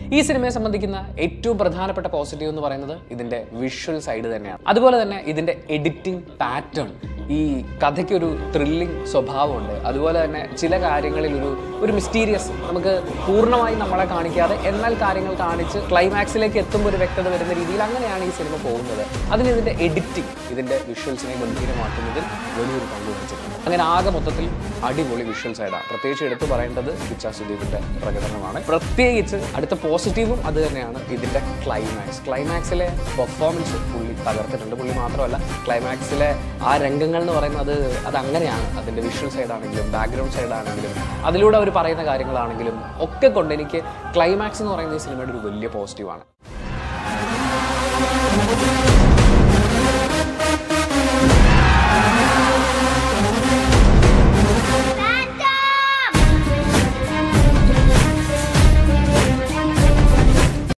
ഈ സിനിമയെ സംബന്ധിക്കുന്ന ഏറ്റവും പ്രധാനപ്പെട്ട പോസിറ്റീവ് എന്ന് പറയുന്നത് ഇതിന്റെ വിഷ്വൽ സൈഡ് തന്നെയാണ് അതുപോലെ തന്നെ ഇതിന്റെ എഡിറ്റിംഗ് പാറ്റേൺ ഈ കഥയ്ക്ക് ഒരു ത്രില്ലിംഗ് സ്വഭാവമുണ്ട് അതുപോലെ തന്നെ ചില കാര്യങ്ങളിൽ ഒരു ഒരു മിസ്റ്റീരിയസ് നമുക്ക് പൂർണ്ണമായി നമ്മളെ കാണിക്കാതെ എന്നാൽ കാര്യങ്ങൾ കാണിച്ച് ക്ലൈമാക്സിലേക്ക് എത്തുമ്പോൾ ഒരു വ്യക്തത വരുന്ന രീതിയിൽ അങ്ങനെയാണ് ഈ സിനിമ പോകുന്നത് അതിന് ഇതിന്റെ എഡിറ്റിംഗ് ഇതിന്റെ വിഷ്വൽസിനെ ഗംഭീരമാക്കുന്നതിൽ വലിയൊരു പങ്ക് വഹിച്ചിട്ടുണ്ട് അങ്ങനെ ആകെ മൊത്തത്തിൽ അടിപൊളി വിഷ്വൽ സൈഡാണ് പ്രത്യേകിച്ച് എടുത്തു പറയേണ്ടത് ഇച്ഛാ സുദീപിന്റെ പ്രകടനമാണ് പ്രത്യേകിച്ച് അടുത്ത പോസിറ്റീവും അത് തന്നെയാണ് ഇതിന്റെ ക്ലൈമാക്സ് ക്ലൈമാക്സിലെ പെർഫോമൻസ് പുള്ളി തകർത്തിട്ടുണ്ട് പുള്ളി മാത്രമല്ല ക്ലൈമാക്സിലെ ആ രംഗങ്ങൾ എന്ന് പറയുന്നത് അത് അത് അങ്ങനെയാണ് അതിന്റെ വിഷ്വൽ സൈഡ് ആണെങ്കിലും ബാക്ക്ഗ്രൗണ്ട് സൈഡ് ആണെങ്കിലും അതിലൂടെ അവർ പറയുന്ന കാര്യങ്ങളാണെങ്കിലും ഒക്കെ കൊണ്ട് എനിക്ക് ക്ലൈമാക്സ് എന്ന് പറയുന്ന ഈ സിനിമയുടെ ഒരു വലിയ പോസിറ്റീവാണ്